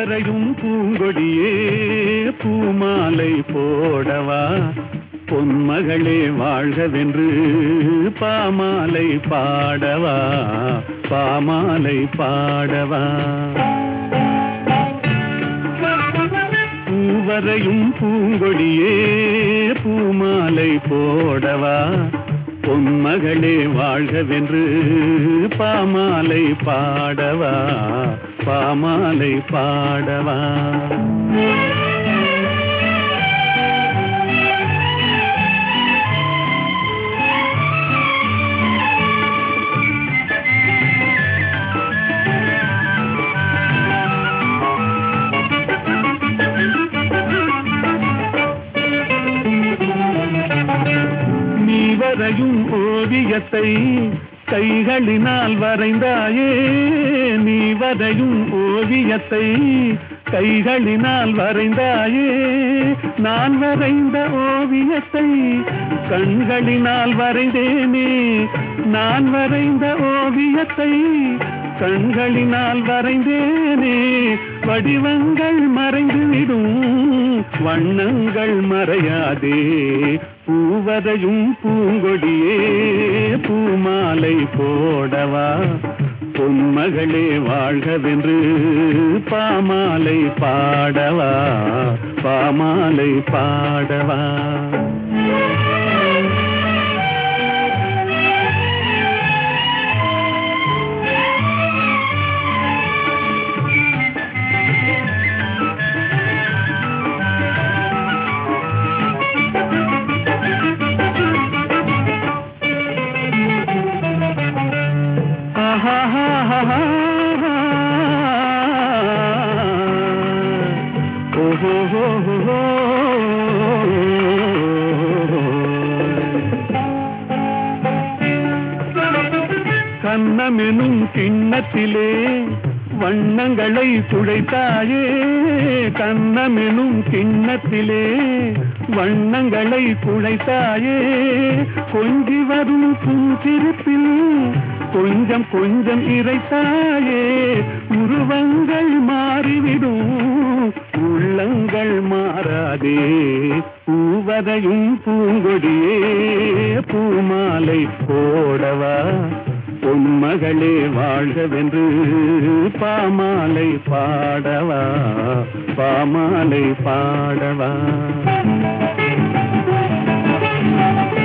பூவரையும் பூங்கொடியே பூமாலை போடவா பொன்மகளே வாழ்கவென்று பாமாலை பாடவா பாமாலை பாடவா பூவரையும் பூங்கொடியே பூமாலை போடவா பொன்மகளே வாழ்கவென்று பாமாலை பாடவா பாமாலை பாடவா நீ வரையும் ஓவியத்தை கைகளினால் வரைந்தாயே நீ வரையும் ஓவியத்தை கைகளினால் வரைந்தாயே நான் வரைந்த ஓவியத்தை கண்களினால் வரைந்தேனே நான் வரைந்த ஓவியத்தை கண்களினால் வரைந்தேனே வடிவங்கள் மறைந்துவிடும் வண்ணங்கள் மறையாதே பூவரையும் பூங்கொடியே பூமாலை போடவா பொன்மகளே வாழ்கவென்று பாமாலை பாடவா பாமாலை பாடவா கண்ணமெனும் கிண்ணத்திலே வண்ணங்களை குழைத்தாயே கண்ணமெனும் கிண்ணத்திலே வண்ணங்களை குழைத்தாயே கொஞ்சி வரும் புஞ்சிருப்பில் கொஞ்சம் கொஞ்சம் இறைத்தாயே உருவங்கள் மாறிவிடும் உள்ளங்கள் மாறாதே பூவதையும் பூங்கொடியே பூமாலை போடவா பொன்மகளே வாழ்கவென்று பாமாலை பாடவா பாமாலை பாடவா